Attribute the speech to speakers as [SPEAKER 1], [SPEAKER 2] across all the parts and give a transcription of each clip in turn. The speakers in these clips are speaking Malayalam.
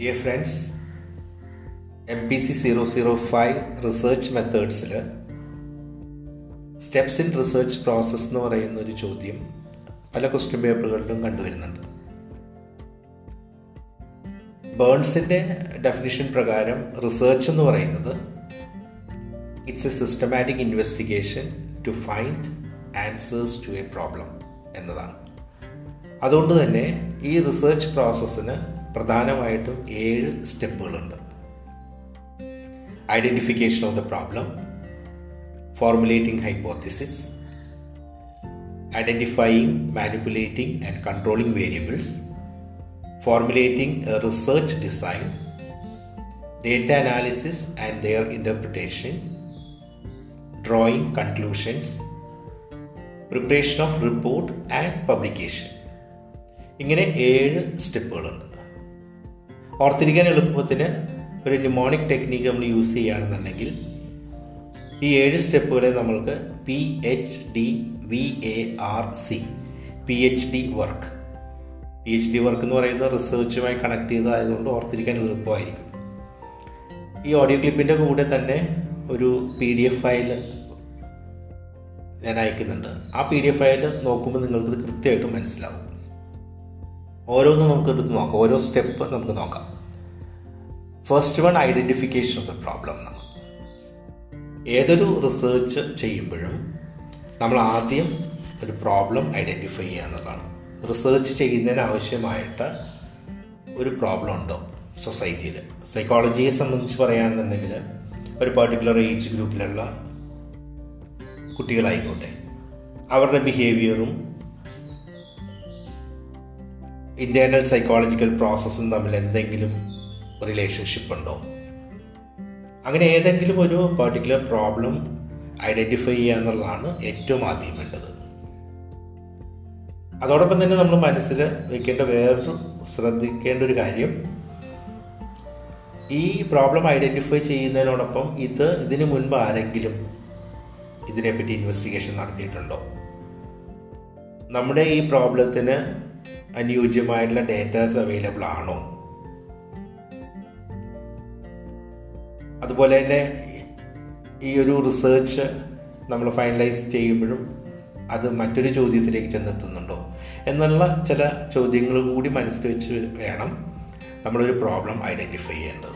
[SPEAKER 1] Dear friends M P C zero zero five research മെത്തേഡ്സിൽ സ്റ്റെപ്സ് ഇൻ റിസർച്ച് പ്രോസസ്സ് എന്ന് പറയുന്ന ഒരു ചോദ്യം പല ക്വസ്റ്റ്യൻ പേപ്പറുകളിലും കണ്ടുവരുന്നുണ്ട് ബേൺസിൻ്റെ ഡെഫിനിഷൻ പ്രകാരം റിസർച്ച് എന്ന് പറയുന്നത് it's a systematic investigation to find answers to a problem എന്നതാണ് അതുകൊണ്ട് തന്നെ ഈ റിസർച്ച് പ്രോസസ്സിന് പ്രധാനമായിട്ടും ഏഴ് സ്റ്റെപ്പുകളുണ്ട് identification of the problem formulating hypothesis identifying manipulating and controlling variables formulating a research design, data analysis and their interpretation, drawing conclusions, preparation of report and publication. ഇങ്ങനെ ഏഴ് സ്റ്റെപ്പുകളുണ്ട് ഓർത്തിരിക്കാൻ എളുപ്പത്തിന് ഒരു ന്യൂമോണിക് ടെക്നിക്ക് നമ്മൾ യൂസ് ചെയ്യുകയാണെന്നുണ്ടെങ്കിൽ ഈ ഏഴ് സ്റ്റെപ്പുകളെ നമ്മൾക്ക് P H D V A R C P H D work P H D work എന്ന് പറയുന്നത് റിസർച്ചുമായി കണക്ട് ചെയ്തതായതുകൊണ്ട് ഓർത്തിരിക്കാൻ എളുപ്പമായിരിക്കും ഈ ഓഡിയോ ക്ലിപ്പിൻ്റെ കൂടെ തന്നെ ഒരു പി ഡി എഫ് ഫയൽ ഞാൻ അയക്കുന്നുണ്ട് ആ പി ഡി എഫ് ഫയൽ നോക്കുമ്പോൾ നിങ്ങൾക്കിത് കൃത്യമായിട്ട് മനസ്സിലാവും ഓരോന്നും നമുക്ക് എടുത്ത് നോക്കാം ഓരോ സ്റ്റെപ്പ് നമുക്ക് നോക്കാം first one identification of the problem എന്നാണ് ഏതൊരു റിസർച്ച് ചെയ്യുമ്പോഴും നമ്മൾ ആദ്യം ഒരു പ്രോബ്ലം ഐഡൻറ്റിഫൈ ചെയ്യുക എന്നുള്ളതാണ് റിസർച്ച് ചെയ്യുന്നതിന് ആവശ്യമായിട്ട് ഒരു പ്രോബ്ലം ഉണ്ടോ സൊസൈറ്റിയിൽ സൈക്കോളജിയെ സംബന്ധിച്ച് പറയുകയാണെന്നുണ്ടെങ്കിൽ ഒരു പർട്ടിക്കുലർ ഏജ് ഗ്രൂപ്പിലുള്ള കുട്ടികളായിക്കോട്ടെ അവരുടെ ബിഹേവിയറും ഇൻറ്റേർണൽ സൈക്കോളജിക്കൽ പ്രോസസ്സും തമ്മിൽ എന്തെങ്കിലും റിലേഷൻഷിപ്പ് ഉണ്ടോ അങ്ങനെ ഏതെങ്കിലും ഒരു പർട്ടിക്കുലർ പ്രോബ്ലം ഐഡൻറ്റിഫൈ ചെയ്യുക എന്നുള്ളതാണ് ഏറ്റവും ആദ്യം വേണ്ടത് അതോടൊപ്പം തന്നെ നമ്മൾ മനസ്സിൽ വെക്കേണ്ട വേറൊരു ശ്രദ്ധിക്കേണ്ട ഒരു കാര്യം ഈ പ്രോബ്ലം ഐഡൻറ്റിഫൈ ചെയ്യുന്നതിനോടൊപ്പം ഇത് ഇതിനു മുൻപ് ആരെങ്കിലും ഇതിനെപ്പറ്റി ഇൻവെസ്റ്റിഗേഷൻ നടത്തിയിട്ടുണ്ടോ നമ്മുടെ ഈ പ്രോബ്ലത്തിന് അനുയോജ്യമായിട്ടുള്ള ഡേറ്റാസ് അവൈലബിൾ ആണോ അതുപോലെ തന്നെ ഈ ഒരു റിസർച്ച് നമ്മൾ ഫൈനലൈസ് ചെയ്യുമ്പോഴും അത് മറ്റൊരു ചോദ്യത്തിലേക്ക് ചെന്നെത്തുന്നുണ്ടോ എന്നുള്ള ചില ചോദ്യങ്ങൾ കൂടി മനസ്സിൽ വെച്ച് വേണം നമ്മളൊരു പ്രോബ്ലം ഐഡൻറ്റിഫൈ ചെയ്യേണ്ടത്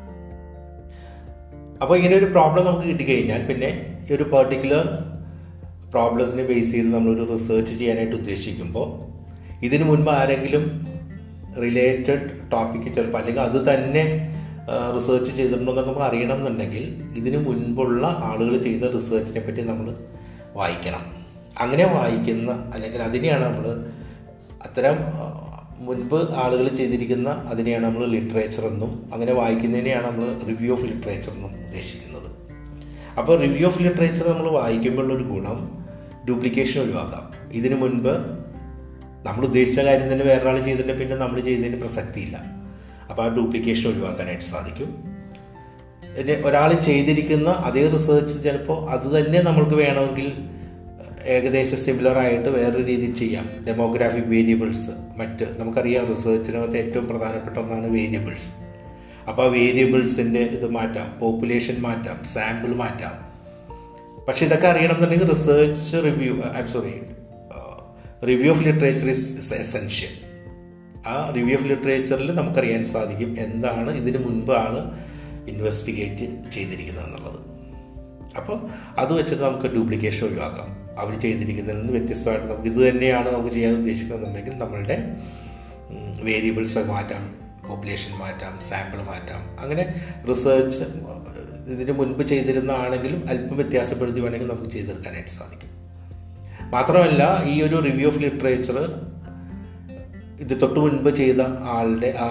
[SPEAKER 1] അപ്പോൾ ഇങ്ങനെ ഒരു പ്രോബ്ലം നമുക്ക് കിട്ടിക്കഴിഞ്ഞാൽ പിന്നെ ഈ ഒരു പെർട്ടിക്കുലർ പ്രോബ്ലംസിനെ ബേസ് ചെയ്ത് നമ്മളൊരു റിസർച്ച് ചെയ്യാനായിട്ട് ഉദ്ദേശിക്കുമ്പോൾ ഇതിനു മുൻപ് ആരെങ്കിലും റിലേറ്റഡ് ടോപ്പിക്ക് ചിലപ്പോൾ അല്ലെങ്കിൽ അത് തന്നെ റിസർച്ച് ചെയ്തിട്ടുണ്ടോ എന്നൊക്കെ നമുക്ക് അറിയണം എന്നുണ്ടെങ്കിൽ ഇതിനു മുൻപുള്ള ആളുകൾ ചെയ്ത റിസർച്ചിനെ പറ്റി നമ്മൾ വായിക്കണം അങ്ങനെ വായിക്കുന്ന അല്ലെങ്കിൽ അതിനെയാണ് നമ്മൾ അത്തരം മുൻപ് ആളുകൾ ചെയ്തിരിക്കുന്ന അതിനെയാണ് നമ്മൾ ലിറ്ററേച്ചർ എന്നും അങ്ങനെ വായിക്കുന്നതിനെയാണ് നമ്മൾ റിവ്യൂ ഓഫ് ലിറ്ററേച്ചർ എന്നും ഉദ്ദേശിക്കുന്നത് അപ്പോൾ റിവ്യൂ ഓഫ് ലിറ്ററേച്ചർ നമ്മൾ വായിക്കുമ്പോഴുള്ളൊരു ഗുണം ഡ്യൂപ്ലിക്കേഷൻ ഒഴിവാക്കാം ഇതിനു മുൻപ് നമ്മൾ ഉദ്ദേശിച്ച കാര്യം തന്നെ വേറൊരാൾ ചെയ്തിട്ടുണ്ടെങ്കിൽ പിന്നെ നമ്മൾ ചെയ്തതിന് പ്രസക്തിയില്ല അപ്പോൾ ആ ഡ്യൂപ്ലിക്കേഷൻ ഒഴിവാക്കാനായിട്ട് സാധിക്കും ഒരാൾ ചെയ്തിരിക്കുന്ന അതേ റിസർച്ച് ചിലപ്പോൾ അത് തന്നെ നമ്മൾക്ക് വേണമെങ്കിൽ ഏകദേശം സിമിലർ ആയിട്ട് വേറൊരു രീതിയിൽ ചെയ്യാം ഡെമോഗ്രാഫിക് വേരിയബിൾസ് മറ്റ് നമുക്കറിയാം റിസർച്ചിനകത്ത് ഏറ്റവും പ്രധാനപ്പെട്ട ഒന്നാണ് വേരിയബിൾസ് അപ്പോൾ ആ വേരിയബിൾസിൻ്റെ ഇത് മാറ്റാം പോപ്പുലേഷൻ മാറ്റാം സാമ്പിൾ മാറ്റാം പക്ഷെ ഇതൊക്കെ അറിയണം എന്നുണ്ടെങ്കിൽ research review I'm sorry review of literature is essential ആ റിവ്യൂ ഓഫ് ലിറ്ററേച്ചറിൽ നമുക്കറിയാൻ സാധിക്കും എന്താണ് ഇതിനു മുൻപ് ആൾ ഇൻവെസ്റ്റിഗേറ്റ് ചെയ്തിരിക്കുന്നത് എന്നുള്ളത് അപ്പോൾ അത് വെച്ചിട്ട് നമുക്ക് ഡ്യൂപ്ലിക്കേഷൻ ഒഴിവാക്കാം അവർ ചെയ്തിരിക്കുന്നതിൽ നിന്ന് വ്യത്യസ്തമായിട്ട് നമുക്ക് ഇത് തന്നെയാണ് നമുക്ക് ചെയ്യാൻ ഉദ്ദേശിക്കുന്നുണ്ടെങ്കിൽ നമ്മളുടെ വേരിയബിൾസ് മാറ്റാം പോപ്പുലേഷൻ മാറ്റാം സാമ്പിൾ മാറ്റാം അങ്ങനെ റിസർച്ച് ഇതിന് മുൻപ് ചെയ്തിരുന്ന ആണെങ്കിലും അല്പം വ്യത്യാസപ്പെടുത്തി വേണമെങ്കിൽ നമുക്ക് ചെയ്തെടുക്കാനായിട്ട് സാധിക്കും മാത്രമല്ല ഈ ഒരു റിവ്യൂ ഓഫ് ലിറ്ററേച്ചർ ഇത് തൊട്ട് മുൻപ് ചെയ്ത ആളുടെ ആ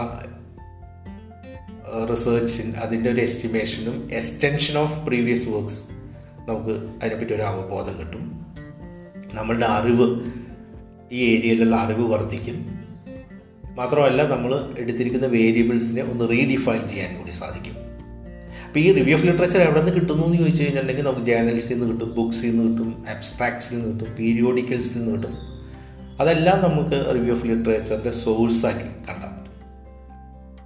[SPEAKER 1] റിസർച്ചിൻ അതിൻ്റെ ഒരു എസ്റ്റിമേഷനും എക്സ്റ്റൻഷൻ ഓഫ് പ്രീവിയസ് വർക്ക്സ് നമുക്ക് അതിനെപ്പറ്റി ഒരു അവബോധം കിട്ടും നമ്മളുടെ അറിവ് ഈ ഏരിയയിലുള്ള അറിവ് വർദ്ധിക്കും മാത്രമല്ല നമ്മൾ എടുത്തിരിക്കുന്ന വേരിയബിൾസിനെ ഒന്ന് റീഡിഫൈൻ ചെയ്യാൻ കൂടി സാധിക്കും അപ്പോൾ ഈ റിവ്യൂ ഓഫ് ലിറ്ററേച്ചർ എവിടെ നിന്ന് കിട്ടുന്നു എന്ന് ചോദിച്ചു കഴിഞ്ഞിട്ടുണ്ടെങ്കിൽ നമുക്ക് ജേർണൽസിൽ നിന്ന് കിട്ടും ബുക്സിൽ നിന്ന് കിട്ടും അബ്സ്ട്രാക്ട്സിൽ നിന്ന് കിട്ടും പീരിയോഡിക്കൽസിൽ നിന്ന് കിട്ടും അതെല്ലാം നമുക്ക് റിവ്യൂ ഓഫ് ലിറ്ററേച്ചറിൻ്റെ സോഴ്സാക്കി കണ്ടാൽ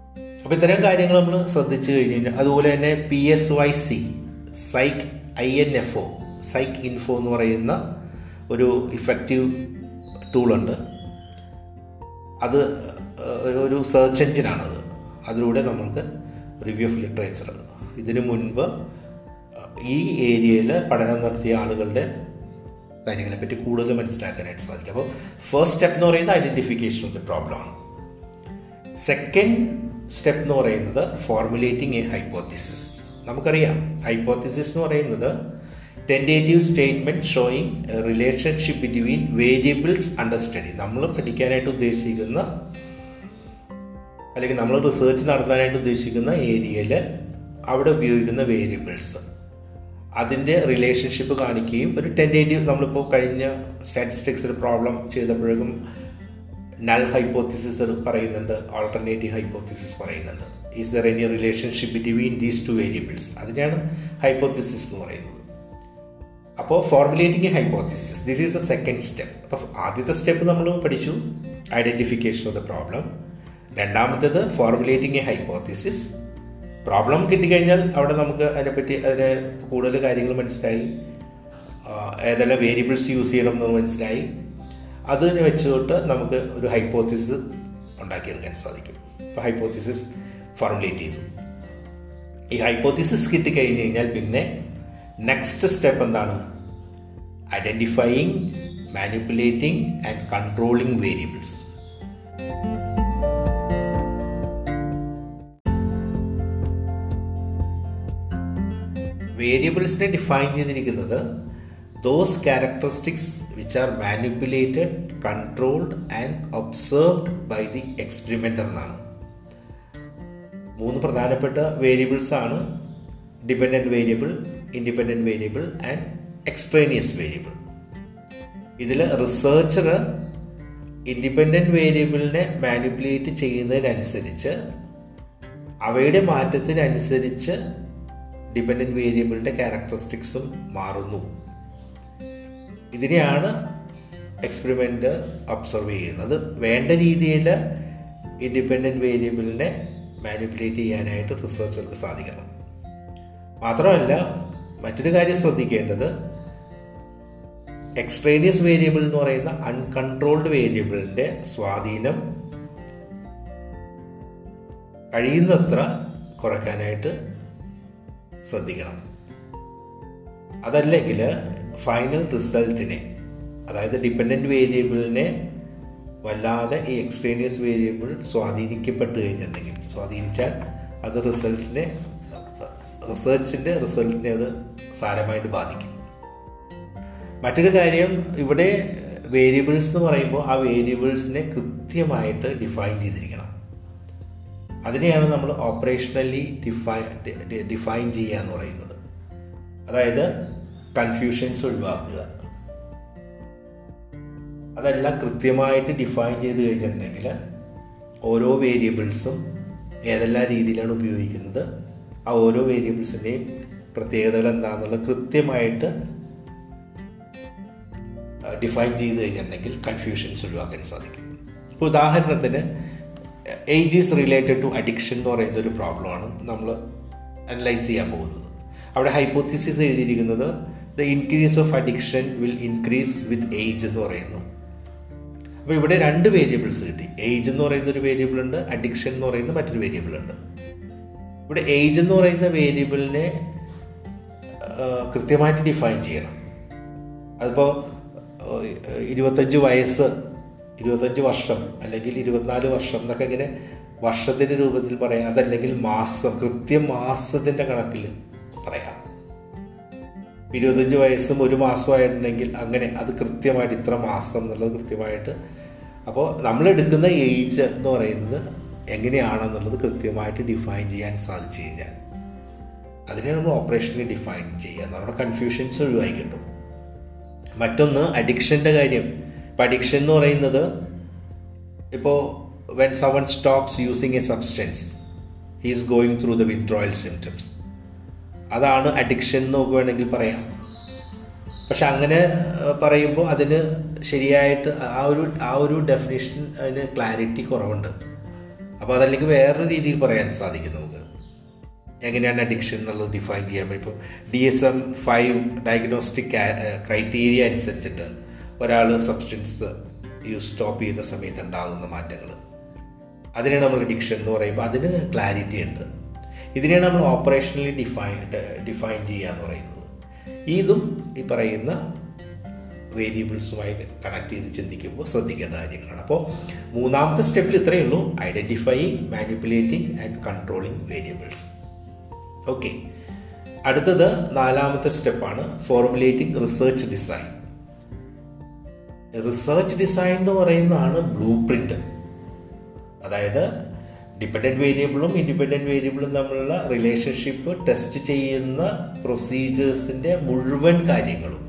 [SPEAKER 1] അപ്പോൾ ഇത്തരം കാര്യങ്ങൾ നമ്മൾ ശ്രദ്ധിച്ചു കഴിഞ്ഞ് കഴിഞ്ഞാൽ അതുപോലെ തന്നെ P S Y C psych I N F O psych info എന്ന് പറയുന്ന ഒരു ഇഫക്റ്റീവ് ടൂളുണ്ട് അത് ഒരു- ഒരു സെർച്ച് എഞ്ചിനാണത് അതിലൂടെ നമുക്ക് റിവ്യൂ ഓഫ് ലിറ്ററേച്ചർ ഇതിനു മുൻപ് ഈ ഏരിയയിൽ പഠനം നടത്തിയ ആളുകളുടെ കാര്യങ്ങളെപ്പറ്റി കൂടുതൽ മനസ്സിലാക്കാനായിട്ട് സാധിക്കും അപ്പോൾ ഫസ്റ്റ് സ്റ്റെപ്പ് എന്ന് പറയുന്നത് ഐഡൻറ്റിഫിക്കേഷൻ ഓഫ് ദി പ്രോബ്ലം ആണ് സെക്കൻഡ് സ്റ്റെപ്പ് എന്ന് പറയുന്നത് ഫോർമുലേറ്റിംഗ് എ ഹൈപ്പോത്തിസിസ് നമുക്കറിയാം ഹൈപ്പോത്തിസിസ് എന്ന് പറയുന്നത് tentative statement showing relationship between variables under study നമ്മൾ പഠിക്കാനായിട്ട് ഉദ്ദേശിക്കുന്ന അല്ലെങ്കിൽ നമ്മൾ റിസർച്ച് നടത്താനായിട്ട് ഉദ്ദേശിക്കുന്ന ഏരിയയിൽ അവിടെ ഉപയോഗിക്കുന്ന വേരിയബിൾസ് അതിൻ്റെ റിലേഷൻഷിപ്പ് കാണിക്കുകയും ഒരു ടെൻറ്റേറ്റീവ് നമ്മളിപ്പോൾ കഴിഞ്ഞ സ്റ്റാറ്റിസ്റ്റിക്സിൽ പ്രോബ്ലം ചെയ്തപ്പോഴേക്കും നൾ ഹൈപ്പോത്തിസിസ് പറയുന്നുണ്ട് ആൾട്ടർനേറ്റീവ് ഹൈപ്പോത്തിസിസ് പറയുന്നുണ്ട് is there any relationship between these two variables അതിനെയാണ് ഹൈപ്പോത്തിസിസ് എന്ന് പറയുന്നത് അപ്പോൾ formulating a hypothesis this is the second step അപ്പോൾ ആദ്യത്തെ സ്റ്റെപ്പ് നമ്മൾ പഠിച്ചു ഐഡൻറ്റിഫിക്കേഷൻ ഓഫ് ദ പ്രോബ്ലം രണ്ടാമത്തേത് ഫോർമുലേറ്റിംഗ് എ ഹൈപ്പോത്തിസിസ് പ്രോബ്ലം കിട്ടിക്കഴിഞ്ഞാൽ അവിടെ നമുക്ക് അതിനെപ്പറ്റി അതിനെ കൂടുതൽ കാര്യങ്ങൾ മനസ്സിലായി ആ, ഏതെല്ലാം വേരിയബിൾസ് യൂസ് ചെയ്യണം എന്ന് മനസ്സിലായി അതിനെ വെച്ചുകൊണ്ട് നമുക്ക് ഒരു ഹൈപ്പോത്തിസിസ് ഉണ്ടാക്കിയെടുക്കാൻ സാധിക്കും ഇപ്പോൾ ഹൈപ്പോത്തിസിസ് ഫോർമുലേറ്റ് ചെയ്തു ഈ ഹൈപ്പോത്തിസിസ് കിട്ടിക്കഴിഞ്ഞ് കഴിഞ്ഞാൽ പിന്നെ നെക്സ്റ്റ് സ്റ്റെപ്പ് എന്താണ് identifying manipulating and controlling variables വേരിയബിൾസിനെ ഡിഫൈൻ ചെയ്തിരിക്കുന്നത് those characteristics which are manipulated controlled and observed by the experimenter എന്നാണ് മൂന്ന് പ്രധാനപ്പെട്ട വേരിയബിൾസ് ആണ് dependent variable independent variable and extraneous variable ഇതിൽ റിസർച്ചർ ഇൻഡിപെൻഡൻറ്റ് വേരിയബിളിനെ മാനിപ്പുലേറ്റ് ചെയ്യുന്നതിനനുസരിച്ച് അവയുടെ മാറ്റത്തിനനുസരിച്ച് ഡിപെൻഡൻറ്റ് വേരിയബിളിൻ്റെ ക്യാരക്ടറിസ്റ്റിക്സും മാറുന്നു ഇതിനെയാണ് എക്സ്പെരിമെൻ്റ് ഒബ്സർവ് ചെയ്യുന്നത് വേണ്ട രീതിയിൽ ഇൻഡിപെൻഡൻറ്റ് വേരിയബിളിനെ മാനിപ്പുലേറ്റ് ചെയ്യാനായിട്ട് റിസർച്ചർക്ക് സാധിക്കണം മാത്രമല്ല മറ്റൊരു കാര്യം ശ്രദ്ധിക്കേണ്ടത് എക്സ്ട്രേനിയസ് വേരിയബിൾ എന്ന് പറയുന്ന അൺകൺട്രോൾഡ് വേരിയബിളിൻ്റെ സ്വാധീനം കഴിയുന്നത്ര കുറയ്ക്കാനായിട്ട് ശ്രദ്ധിക്കണം അതല്ലെങ്കിൽ ഫൈനൽ റിസൾട്ടിനെ അതായത് ഡിപ്പെൻഡൻറ്റ് വേരിയബിളിനെ വല്ലാതെ ഈ എക്സ്ട്രേനിയസ് വേരിയബിൾ സ്വാധീനിക്കപ്പെട്ട് കഴിഞ്ഞിട്ടുണ്ടെങ്കിൽ സ്വാധീനിച്ചാൽ അത് റിസൾട്ടിനെ റിസർച്ചിൻ്റെ റിസൾട്ടിനെ അത് സാരമായിട്ട് ബാധിക്കും മറ്റൊരു കാര്യം ഇവിടെ വേരിയബിൾസ് എന്ന് പറയുമ്പോൾ ആ വേരിയബിൾസിനെ കൃത്യമായിട്ട് ഡിഫൈൻ ചെയ്തിരിക്കണം അതിനെയാണ് നമ്മൾ ഓപ്പറേഷണലി ഡിഫൈ ഡിഫൈൻ ചെയ്യുക എന്ന് പറയുന്നത് അതായത് കൺഫ്യൂഷൻസ് ഒഴിവാക്കുക അതെല്ലാം കൃത്യമായിട്ട് ഡിഫൈൻ ചെയ്ത് കഴിഞ്ഞിട്ടുണ്ടെങ്കിൽ ഓരോ വേരിയബിൾസും ഏതെല്ലാം രീതിയിലാണ് ഉപയോഗിക്കുന്നത് ആ ഓരോ വേരിയബിൾസിൻ്റെയും പ്രത്യേകതകൾ എന്താണെന്നുള്ളത് കൃത്യമായിട്ട് ഡിഫൈൻ ചെയ്ത് കഴിഞ്ഞിട്ടുണ്ടെങ്കിൽ കൺഫ്യൂഷൻസ് ഒഴിവാക്കാൻ സാധിക്കും ഇപ്പോൾ ഉദാഹരണത്തിന് age is related to addiction എന്ന് പറയുന്ന ഒരു പ്രോബ്ലമാണ് നമ്മൾ അനലൈസ് ചെയ്യാൻ പോകുന്നത് അവിടെ ഹൈപ്പോത്തിസിസ് എഴുതിയിരിക്കുന്നത് the increase of addiction will increase with age എന്ന് പറയുന്നു അപ്പോൾ ഇവിടെ രണ്ട് വേരിയബിൾസ് കിട്ടി ഏജ് എന്ന് പറയുന്ന ഒരു വേരിയബിൾ ഉണ്ട് അഡിക്ഷൻ എന്ന് പറയുന്ന മറ്റൊരു വേരിയബിൾ ഉണ്ട് ഇവിടെ ഏജ് എന്ന് പറയുന്ന വേരിയബിളിനെ കൃത്യമായിട്ട് ഡിഫൈൻ ചെയ്യണം അതിപ്പോൾ ഇരുപത്തഞ്ച് വയസ്സ് ഇരുപത്തഞ്ച് വർഷം അല്ലെങ്കിൽ ഇരുപത്തിനാല് വർഷം എന്നൊക്കെ ഇങ്ങനെ വർഷത്തിൻ്റെ രൂപത്തിൽ പറയാം അതല്ലെങ്കിൽ മാസം കൃത്യം മാസത്തിൻ്റെ കണക്കിൽ പറയാം ഇരുപത്തഞ്ച് വയസ്സും ഒരു മാസമായിട്ടുണ്ടെങ്കിൽ അങ്ങനെ അത് കൃത്യമായിട്ട് ഇത്ര മാസം എന്നുള്ളത് കൃത്യമായിട്ട് അപ്പോൾ നമ്മൾ എടുക്കുന്ന ഏജ് എന്ന് പറയുന്നത് എങ്ങനെയാണെന്നുള്ളത് കൃത്യമായിട്ട് ഡിഫൈൻ ചെയ്യാൻ സാധിച്ചു കഴിഞ്ഞാൽ അതിനെ നമ്മൾ ഓപ്പറേഷനിൽ ഡിഫൈൻ ചെയ്യുക നമ്മുടെ കൺഫ്യൂഷൻസ് ഒഴിവായി കിട്ടും മറ്റൊന്ന് അഡിക്ഷൻ്റെ കാര്യം ഇപ്പം അഡിക്ഷൻ എന്ന് പറയുന്നത് ഇപ്പോൾ when someone stops using a substance he's going through the withdrawal symptoms അതാണ് അഡിക്ഷൻ എന്ന് നമുക്ക് വേണമെങ്കിൽ പറയാം പക്ഷെ അങ്ങനെ പറയുമ്പോൾ അതിന് ശരിയായിട്ട് ആ ഒരു ആ ഒരു ഡെഫിനേഷൻ അതിന് ക്ലാരിറ്റി കുറവുണ്ട് അപ്പോൾ അതല്ലെങ്കിൽ വേറൊരു രീതിയിൽ പറയാൻ സാധിക്കും നമുക്ക് എങ്ങനെയാണ് അഡിക്ഷൻ എന്നുള്ളത് ഡിഫൈൻ ചെയ്യാൻ പറ്റും ഇപ്പോൾ D S M five diagnostic criteria അനുസരിച്ചിട്ട് ഒരാൾ സബ്സ്റ്റൻസ് യൂസ് സ്റ്റോപ്പ് ചെയ്യുന്ന സമയത്ത് ഉണ്ടാകുന്ന മാറ്റങ്ങൾ അതിനെ നമ്മൾ അഡിക്ഷൻ എന്ന് പറയുമ്പോൾ അതിന് ക്ലാരിറ്റി ഉണ്ട് ഇതിനെയാണ് നമ്മൾ ഓപ്പറേഷണലി ഡിഫൈൻ ഡിഫൈൻ ചെയ്യുക എന്ന് പറയുന്നത് ഇതും ഈ പറയുന്ന വേരിയബിൾസുമായി കണക്ട് ചെയ്ത് ചിന്തിക്കുമ്പോൾ ശ്രദ്ധിക്കേണ്ട കാര്യങ്ങളാണ് അപ്പോൾ മൂന്നാമത്തെ സ്റ്റെപ്പിൽ ഇത്രയേ ഉള്ളൂ identifying manipulating and controlling variables okay അടുത്തത് നാലാമത്തെ സ്റ്റെപ്പാണ് formulating research design research design എന്ന് പറയുന്നതാണ് ബ്ലൂ പ്രിൻ്റ് അതായത് ഡിപ്പെൻഡൻറ്റ് വേരിയബിളും ഇൻഡിപെൻഡൻറ്റ് വേരിയബിളും തമ്മിലുള്ള റിലേഷൻഷിപ്പ് ടെസ്റ്റ് ചെയ്യുന്ന പ്രൊസീജിയേഴ്സിൻ്റെ മുഴുവൻ കാര്യങ്ങളും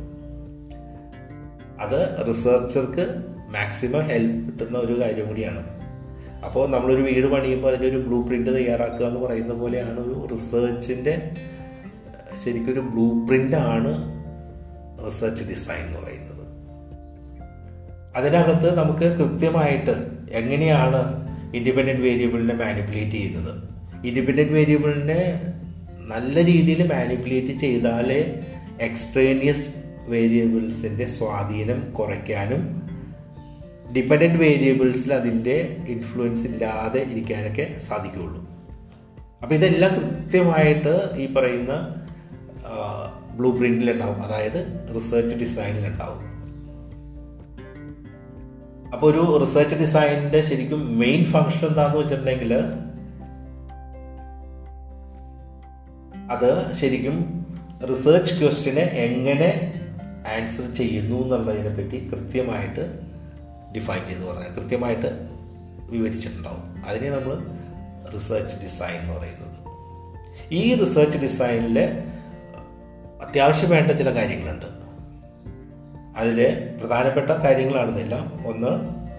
[SPEAKER 1] അത് റിസർച്ചർക്ക് മാക്സിമം ഹെൽപ്പ് കിട്ടുന്ന ഒരു കാര്യം കൂടിയാണ് അപ്പോൾ നമ്മളൊരു വീട് പണിയുമ്പോൾ അതിൻ്റെ ഒരു ബ്ലൂ പ്രിൻ്റ് തയ്യാറാക്കുക എന്ന് പറയുന്ന പോലെയാണ് ഒരു റിസർച്ചിൻ്റെ ശരിക്കൊരു ബ്ലൂ പ്രിൻ്റാണ് റിസർച്ച് ഡിസൈൻ എന്ന് പറയുന്നത് അതിനകത്ത് നമുക്ക് കൃത്യമായിട്ട് എങ്ങനെയാണ് ഇൻഡിപെൻഡൻറ്റ് വേരിയബിളിനെ മാനിപ്പുലേറ്റ് ചെയ്യുന്നത് ഇൻഡിപെൻഡൻറ്റ് വേരിയബിളിനെ നല്ല രീതിയിൽ മാനിപ്പുലേറ്റ് ചെയ്താലേ എക്സ്ട്രേനിയസ് വേരിയബിൾസിൻ്റെ സ്വാധീനം കുറയ്ക്കാനും ഡിപ്പെൻഡൻറ്റ് വേരിയബിൾസിൽ അതിൻ്റെ ഇൻഫ്ലുവൻസ് ഇല്ലാതെ ഇരിക്കാനൊക്കെ സാധിക്കുകയുള്ളൂ അപ്പോൾ ഇതെല്ലാം കൃത്യമായിട്ട് ഈ പറയുന്ന ബ്ലൂ പ്രിൻറ്റിലുണ്ടാവും അതായത് റിസർച്ച് ഡിസൈനിലുണ്ടാവും അപ്പോൾ ഒരു റിസർച്ച് ഡിസൈനിൻ്റെ ശരിക്കും മെയിൻ ഫങ്ഷൻ എന്താണെന്ന് വെച്ചിട്ടുണ്ടെങ്കിൽ അത് ശരിക്കും റിസർച്ച് ക്വസ്റ്റിനെ എങ്ങനെ ആൻസർ ചെയ്യുന്നു എന്നുള്ളതിനെ പറ്റി കൃത്യമായിട്ട് ഡിഫൈൻ ചെയ്ത് പറഞ്ഞാൽ കൃത്യമായിട്ട് വിവരിച്ചിട്ടുണ്ടാവും അതിനെ നമ്മൾ റിസർച്ച് ഡിസൈൻ എന്ന് പറയുന്നത് ഈ റിസർച്ച് ഡിസൈനിൽ അത്യാവശ്യം വേണ്ട ചില കാര്യങ്ങളുണ്ട് അതിൽ പ്രധാനപ്പെട്ട കാര്യങ്ങളാണ് ഇതെല്ലാം ഒന്ന്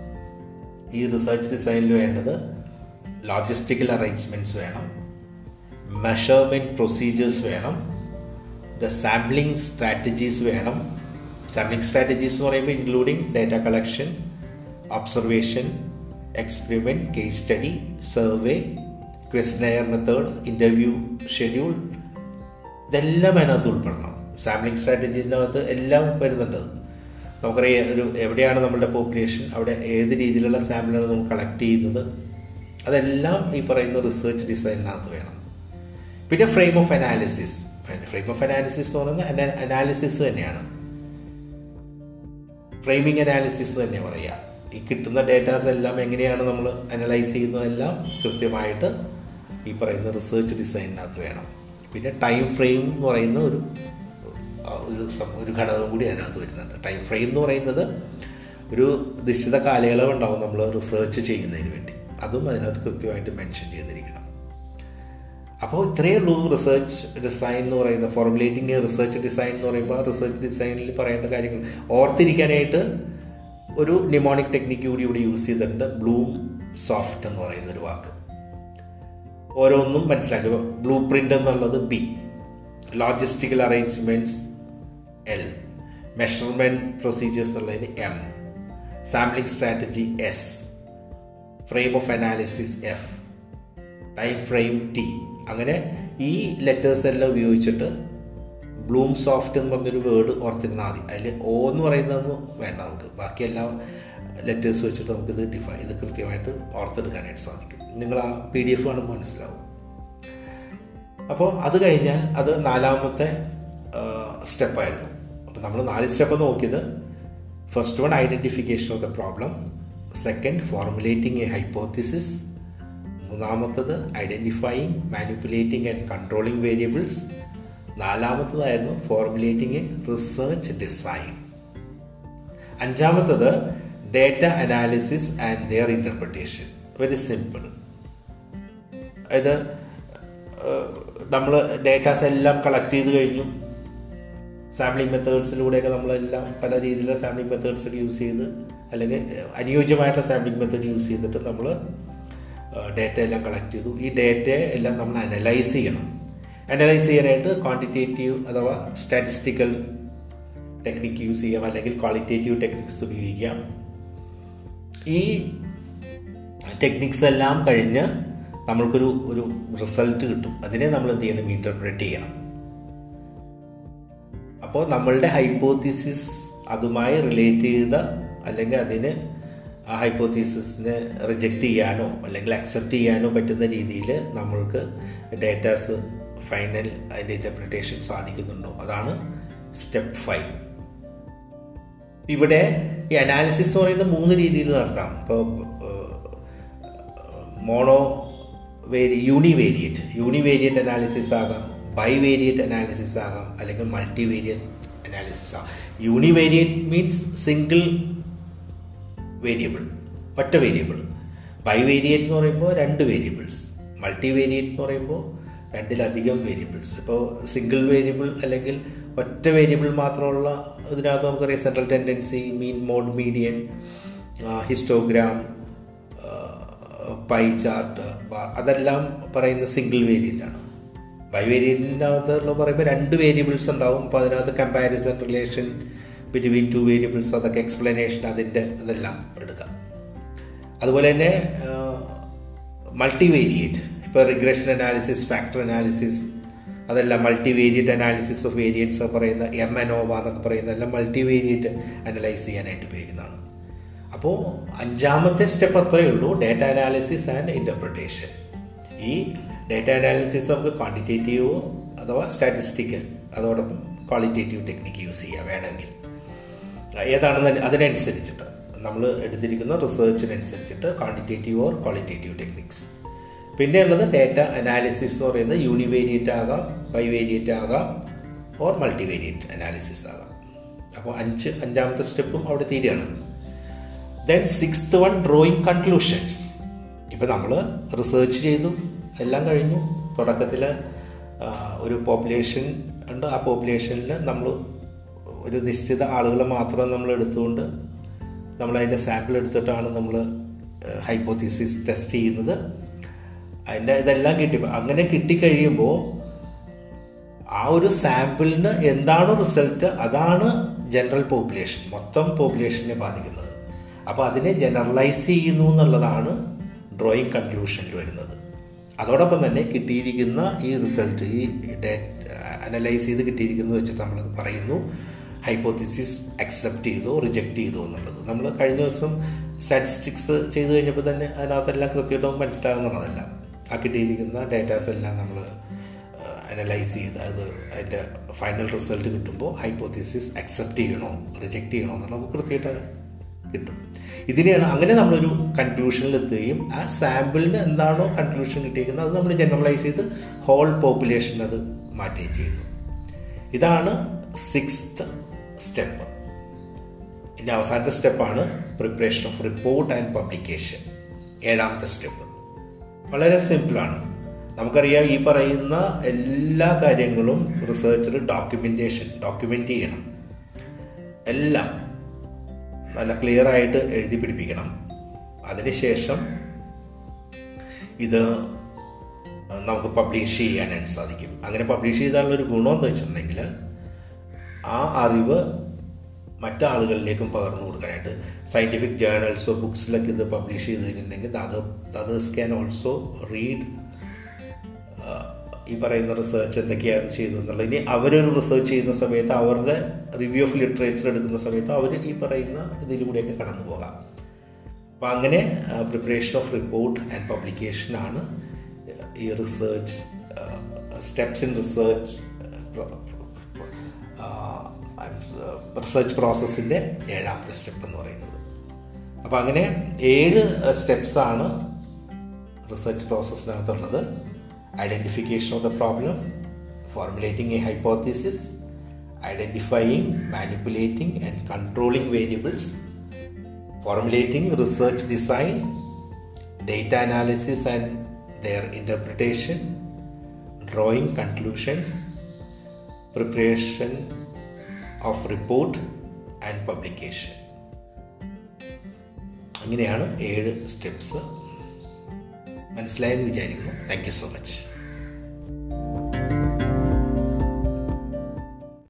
[SPEAKER 1] ഈ റിസർച്ച് ഡിസൈനിൽ വേണ്ടത് ലോജിസ്റ്റിക്കൽ അറേഞ്ച്മെൻറ്റ്സ് വേണം മെഷർമെൻറ്റ് പ്രൊസീജിയേഴ്സ് വേണം ദ സാമ്പിളിംഗ് സ്ട്രാറ്റജീസ് വേണം സാമ്പിളിംഗ് സ്ട്രാറ്റജീസ് എന്ന് പറയുമ്പോൾ including data collection observation experiment case study survey questionnaire method interview schedule ഇതെല്ലാം അതിനകത്ത് ഉൾപ്പെടണം സാമ്പിളിംഗ് സ്ട്രാറ്റജിനകത്ത് എല്ലാം വരുന്നുണ്ട് നമുക്കറിയാം ഒരു എവിടെയാണ് നമ്മളുടെ പോപ്പുലേഷൻ അവിടെ ഏത് രീതിയിലുള്ള സാമ്പിളാണ് നമ്മൾ കളക്ട് ചെയ്യുന്നത് അതെല്ലാം ഈ പറയുന്ന റിസർച്ച് ഡിസൈനിനകത്ത് വേണം പിന്നെ frame of analysis frame of analysis എന്ന് പറയുന്നത് അനാലിസിസ് തന്നെയാണ് ഫ്രെയിമിംഗ് അനാലിസിസ് തന്നെ പറയുക ഈ കിട്ടുന്ന ഡേറ്റാസ് എല്ലാം എങ്ങനെയാണ് നമ്മൾ അനലൈസ് ചെയ്യുന്നതെല്ലാം കൃത്യമായിട്ട് ഈ പറയുന്ന റിസർച്ച് ഡിസൈനിനകത്ത് വേണം പിന്നെ ടൈം ഫ്രെയിം എന്ന് പറയുന്ന ഒരു ഒരു ഒരു ഘടകം കൂടി അതിനകത്ത് വരുന്നുണ്ട് ടൈം ഫ്രെയിം എന്ന് പറയുന്നത് ഒരു നിശ്ചിത കാലയളവ് ഉണ്ടാവും നമ്മൾ റിസർച്ച് ചെയ്യുന്നതിന് വേണ്ടി അതും അതിനകത്ത് കൃത്യമായിട്ട് മെൻഷൻ ചെയ്തിരിക്കണം അപ്പോൾ ഇത്രയേ ഉള്ളൂ റിസർച്ച് ഡിസൈൻ എന്ന് പറയുന്ന ഫോർമുലേറ്റിംഗ് റിസർച്ച് ഡിസൈൻ എന്ന് പറയുമ്പോൾ റിസർച്ച് ഡിസൈനിൽ പറയേണ്ട കാര്യങ്ങൾ ഓർത്തിരിക്കാനായിട്ട് ഒരു നിമോണിക് ടെക്നിക്ക് കൂടി ഇവിടെ യൂസ് ചെയ്തിട്ടുണ്ട് ബ്ലൂം സോഫ്റ്റ് എന്ന് പറയുന്ന ഒരു വാക്ക് ഓരോന്നും മനസ്സിലാക്കുക ബ്ലൂ പ്രിൻ്റ് എന്നുള്ളത് B logistical arrangements L measurement procedures എന്നുള്ളതിന് M sampling strategy S frame of analysis F time frame T അങ്ങനെ ഈ ലെറ്റേഴ്സ് എല്ലാം ഉപയോഗിച്ചിട്ട് ബ്ലൂം സോഫ്റ്റ് എന്ന് പറഞ്ഞൊരു വേർഡ് ഓർത്തിരുന്നാൽ മതി അതിൽ ഓ എന്ന് പറയുന്നതൊന്നും വേണ്ട നമുക്ക് ബാക്കി എല്ലാ ലെറ്റേഴ്സ് വെച്ചിട്ട് നമുക്കിത് ഡിഫൈൻ ഇത് കൃത്യമായിട്ട് ഓർത്തെടുക്കാനായിട്ട് സാധിക്കും നിങ്ങൾ ആ പി ഡി എഫ് കാണുമ്പോൾ മനസ്സിലാവും അപ്പോൾ അത് കഴിഞ്ഞാൽ അത് നാലാമത്തെ സ്റ്റെപ്പായിരുന്നു അപ്പോൾ നമ്മൾ നാല് സ്റ്റെപ്പ് നോക്കിയത് first one identification of the problem second formulating a hypothesis മൂന്നാമത്തത് identifying manipulating and controlling variables നാലാമത്തതായിരുന്നു ഫോർമുലേറ്റിംഗ് എ റിസർച്ച് ഡിസൈൻ അഞ്ചാമത്തത് data analysis and their interpretation very simple അതായത് നമ്മൾ ഡേറ്റാസ് എല്ലാം കളക്ട് ചെയ്ത് കഴിഞ്ഞു സാമ്പിളിംഗ് മെത്തേഡ്സിലൂടെയൊക്കെ നമ്മളെല്ലാം പല രീതിയിലുള്ള സാമ്പിളിംഗ് മെത്തേഡ്സ് ഒക്കെ യൂസ് ചെയ്ത് അല്ലെങ്കിൽ അനുയോജ്യമായിട്ടുള്ള സാമ്പിളിംഗ് മെത്തേഡ് യൂസ് ചെയ്തിട്ട് നമ്മൾ ഡേറ്റ എല്ലാം കളക്ട് ചെയ്തു ഈ ഡേറ്റയെ എല്ലാം നമ്മൾ അനലൈസ് ചെയ്യണം അനലൈസ് ചെയ്യാനായിട്ട് ക്വാണ്ടിറ്റേറ്റീവ് അഥവാ സ്റ്റാറ്റിസ്റ്റിക്കൽ ടെക്നിക്ക് യൂസ് ചെയ്യാം അല്ലെങ്കിൽ ക്വാളിറ്റേറ്റീവ് ടെക്നിക്സ് ഉപയോഗിക്കാം ഈ ടെക്നിക്സ് എല്ലാം കഴിഞ്ഞ് നമ്മൾക്കൊരു ഒരു റിസൾട്ട് കിട്ടും അതിനെ നമ്മൾ എന്ത് ചെയ്യണം ഇൻ്റർപ്രറ്റ് ചെയ്യണം അപ്പോൾ നമ്മളുടെ ഹൈപ്പോത്തിസിസ് അതുമായി റിലേറ്റ് ചെയ്ത അല്ലെങ്കിൽ അതിന് ആ ഹൈപ്പോത്തീസിസിനെ റിജക്റ്റ് ചെയ്യാനോ അല്ലെങ്കിൽ അക്സെപ്റ്റ് ചെയ്യാനോ പറ്റുന്ന രീതിയിൽ നമ്മൾക്ക് ഡേറ്റാസ് ഫൈനൽ അതിൻ്റെ ഇൻ്റർപ്രിട്ടേഷൻ സാധിക്കുന്നുണ്ടോ അതാണ് സ്റ്റെപ്പ് ഫൈവ് ഇവിടെ ഈ അനാലിസിസ് എന്ന് പറയുന്നത് മൂന്ന് രീതിയിൽ നടത്താം ഇപ്പോൾ mono vari univariate univariate analysis ആകാം ബൈവേരിയറ്റ് അനാലിസിസ് ആകാം അല്ലെങ്കിൽ മൾട്ടിവേരിയറ്റ് അനാലിസിസ് ആകാം യൂണിവേരിയറ്റ് മീൻസ് സിംഗിൾ വേരിയബിൾ ഒറ്റ വേരിയബിൾ ബൈവേരിയറ്റ് എന്ന് പറയുമ്പോൾ രണ്ട് വേരിയബിൾസ് മൾട്ടിവേരിയറ്റ് എന്ന് പറയുമ്പോൾ രണ്ടിലധികം വേരിയബിൾസ് ഇപ്പോൾ സിംഗിൾ വേരിയബിൾ അല്ലെങ്കിൽ ഒറ്റ വേരിയബിൾ മാത്രമുള്ള ഇതിനകത്ത് നമുക്കറിയാം central tendency mean mode median histogram pie chart അതെല്ലാം പറയുന്ന സിംഗിൾ വേരിയൻ്റ് ആണ് ബൈ വേരിയൻറ്റിനകത്ത് പറയുമ്പോൾ രണ്ട് വേരിയബിൾസ് ഉണ്ടാവും അപ്പോൾ അതിനകത്ത് comparison relation between two variables അതൊക്കെ എക്സ്പ്ലനേഷൻ അതിൻ്റെ ഇതെല്ലാം എടുക്കാം അതുപോലെ തന്നെ മൾട്ടി വേരിയേറ്റ് ഇപ്പോൾ റിഗ്രഷൻ അനാലിസിസ് ഫാക്ടർ അനാലിസിസ് അതെല്ലാം multivariate analysis of variance പറയുന്ന എം എൻ ഓവ എന്നൊക്കെ പറയുന്ന എല്ലാം മൾട്ടി വേരിയറ്റ് അനലൈസ് ചെയ്യാനായിട്ട് ഉപയോഗിക്കുന്നതാണ് അപ്പോൾ അഞ്ചാമത്തെ സ്റ്റെപ്പ് അത്രയേ ഉള്ളൂ ഡേറ്റ അനാലിസിസ് ആൻഡ് ഇൻ്റർപ്രിട്ടേഷൻ ഈ ഡേറ്റ അനാലിസിസ് നമുക്ക് ക്വാണ്ടിറ്റേറ്റീവോ അഥവാ സ്റ്റാറ്റിസ്റ്റിക്കൽ അതോടൊപ്പം ക്വാളിറ്റേറ്റീവ് ടെക്നിക്ക് യൂസ് ചെയ്യാം വേണമെങ്കിൽ ഏതാണെന്ന് അതിനനുസരിച്ചിട്ട് നമ്മൾ എടുത്തിരിക്കുന്ന റിസർച്ചിനനുസരിച്ചിട്ട് ക്വാണ്ടിറ്റേറ്റീവ് ഓർ ക്വാളിറ്റേറ്റീവ് ടെക്നിക്സ് പിന്നെ ഉള്ളത് ഡേറ്റ അനാലിസിസ് എന്ന് പറയുന്നത് യൂണിവേരിയറ്റ് ആകാം ബൈവേരിയറ്റ് ആകാം ഓർ മൾട്ടിവേരിയറ്റ് അനാലിസിസ് ആകാം അപ്പോൾ അഞ്ച് അഞ്ചാമത്തെ സ്റ്റെപ്പും അവിടെ തീരുകയാണ് then sixth one drawing conclusions ഇപ്പോൾ നമ്മൾ റിസർച്ച് ചെയ്തു എല്ലാം കഴിഞ്ഞു തുടക്കത്തിൽ ഒരു പോപ്പുലേഷൻ ഉണ്ട് ആ പോപ്പുലേഷനിൽ നമ്മൾ ഒരു നിശ്ചിത ആളുകളെ മാത്രം നമ്മൾ എടുത്തുകൊണ്ട് നമ്മൾ അതിൻ്റെ സാമ്പിൾ എടുത്തിട്ടാണ് നമ്മൾ ഹൈപ്പോത്തീസിസ് ടെസ്റ്റ് ചെയ്യുന്നത് അതിൻ്റെ ഇതെല്ലാം കിട്ടി അങ്ങനെ കിട്ടിക്കഴിയുമ്പോൾ ആ ഒരു സാമ്പിളിന് എന്താണോ റിസൾട്ട് അതാണ് ജനറൽ പോപ്പുലേഷൻ മൊത്തം പോപ്പുലേഷനെ ബാധിക്കുന്നത് അപ്പോൾ അതിനെ ജനറലൈസ് ചെയ്യുന്നു എന്നുള്ളതാണ് ഡ്രോയിങ് കൺക്ലൂഷനിൽ വരുന്നത് അതോടൊപ്പം തന്നെ കിട്ടിയിരിക്കുന്ന ഈ റിസൾട്ട് ഈ ഡേറ്റ് അനലൈസ് ചെയ്ത് കിട്ടിയിരിക്കുന്നത് വെച്ചിട്ട് നമ്മളത് പറയുന്നു ഹൈപ്പോത്തിസിസ് അക്സെപ്റ്റ് ചെയ്തോ റിജക്റ്റ് ചെയ്തോ എന്നുള്ളത് നമ്മൾ കഴിഞ്ഞ ദിവസം സ്റ്റാറ്റിസ്റ്റിക്സ് ചെയ്ത് കഴിഞ്ഞപ്പോൾ തന്നെ അതിനകത്തെല്ലാം കൃത്യമായിട്ടും മനസ്സിലാകുന്നതല്ല ആ കിട്ടിയിരിക്കുന്ന ഡേറ്റാസ് എല്ലാം നമ്മൾ അനലൈസ് ചെയ്ത് അത് അതിൻ്റെ ഫൈനൽ റിസൾട്ട് കിട്ടുമ്പോൾ ഹൈപ്പോത്തിസിസ് അക്സെപ്റ്റ് ചെയ്യണോ റിജക്റ്റ് ചെയ്യണോ എന്നുള്ളത് നമുക്ക് കൃത്യമായിട്ട് കിട്ടും ഇതിനെയാണ് അങ്ങനെ നമ്മളൊരു കൺക്ലൂഷനിൽ എത്തുകയും ആ സാമ്പിളിന് എന്താണോ കൺക്ലൂഷൻ കിട്ടിയിരിക്കുന്നത് അത് നമ്മൾ ജനറലൈസ് ചെയ്ത് ഹോൾ പോപ്പുലേഷൻ അത് മാറ്റുകയും ചെയ്യുന്നു ഇതാണ് സിക്സ്ത് സ്റ്റെപ്പ് ഇനി അവസാനത്തെ സ്റ്റെപ്പാണ് preparation of report and publication ഏഴാമത്തെ സ്റ്റെപ്പ് വളരെ സിമ്പിളാണ് നമുക്കറിയാം ഈ പറയുന്ന എല്ലാ കാര്യങ്ങളും റിസർച്ചർ ഡോക്യുമെൻറ്റേഷൻ ഡോക്യുമെൻ്റ് ചെയ്യണം എല്ലാം നല്ല ക്ലിയർ ആയിട്ട് എഴുതി പിടിപ്പിക്കണം അതിനുശേഷം ഇത് നമുക്ക് പബ്ലിഷ് ചെയ്യാനായിട്ട് സാധിക്കും അങ്ങനെ പബ്ലിഷ് ചെയ്താലുള്ളൊരു ഗുണമെന്ന് വെച്ചിട്ടുണ്ടെങ്കിൽ ആ അറിവ് മറ്റാളുകളിലേക്കും പകർന്നു കൊടുക്കാനായിട്ട് സയൻറ്റിഫിക് ജേർണൽസോ ബുക്സിലൊക്കെ ഇത് പബ്ലിഷ് ചെയ്ത് കഴിഞ്ഞിട്ടുണ്ടെങ്കിൽ അത് അതേഴ്സ് ക്യാൻ ഓൾസോ റീഡ് ഈ പറയുന്ന റിസർച്ച് എന്തൊക്കെയാണ് ചെയ്തതെന്നുള്ളത് ഇനി അവരൊരു റിസർച്ച് ചെയ്യുന്ന സമയത്ത് അവരുടെ റിവ്യൂ ഓഫ് ലിറ്ററേച്ചർ എടുക്കുന്ന സമയത്ത് അവർ ഈ പറയുന്ന ഇതിലൂടെയൊക്കെ കടന്നു പോകാം അപ്പം അങ്ങനെ പ്രിപ്പറേഷൻ ഓഫ് റിപ്പോർട്ട് ആൻഡ് പബ്ലിക്കേഷനാണ് ഈ research steps in research research പ്രോസസ്സിൻ്റെ ഏഴാമത്തെ സ്റ്റെപ്പ് എന്ന് പറയുന്നത് അപ്പോൾ അങ്ങനെ ഏഴ് സ്റ്റെപ്സാണ് റിസർച്ച് പ്രോസസ്സിനകത്തുള്ളത് identification of the problem, formulating a hypothesis, identifying, manipulating, and controlling variables, formulating research design, data analysis and their interpretation, drawing conclusions, preparation of report and publication. അങ്ങനെയാണ് ഏഴ് സ്റ്റെപ്സ് മനസ്സിലായെന്ന് വിചാരിക്കുന്നു താങ്ക് യു സോ മച്ച്